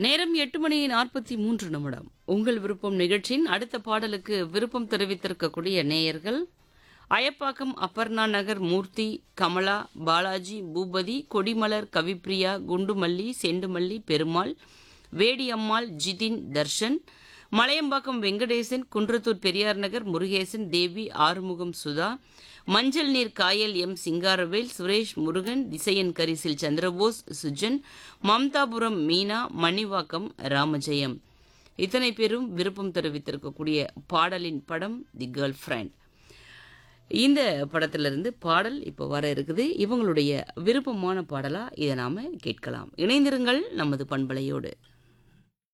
நேரம் எட்டு மணி நாற்பத்தி மூன்று நிமிடம் உங்கள் விருப்பம் நிகழ்ச்சியின் அடுத்த பாடலுக்கு விருப்பம் தெரிவித்திருக்கக்கூடிய நேயர்கள் அயப்பாக்கம் அப்பர்ணா நகர் மூர்த்தி கமலா பாலாஜி பூபதி கொடிமலர் கவிப்ரியா குண்டுமல்லி செண்டுமல்லி பெருமாள் வேடியம்மாள் ஜிதின் தர்ஷன் மலையம்பாக்கம் வெங்கடேசன் குன்றத்தூர் பெரியார் நகர் முருகேசன் தேவி ஆறுமுகம் சுதா மஞ்சள் நீர் காயல் எம் சிங்காரவேல் சுரேஷ் முருகன் திசையன் கரிசில் சந்திரபோஸ் சுஜன் மம்தாபுரம் மீனா மணிவாக்கம் ராமஜெயம் இத்தனை பேரும் விருப்பம் தெரிவித்திருக்கக்கூடிய பாடலின் படம் தி கேர்ள் ஃப்ரெண்ட் இந்த படத்திலிருந்து பாடல் இப்போ வர இருக்குது இவங்களுடைய விருப்பமான பாடலா இதை நாம கேட்கலாம் இணைந்திருங்கள் நமது பண்பலையோடு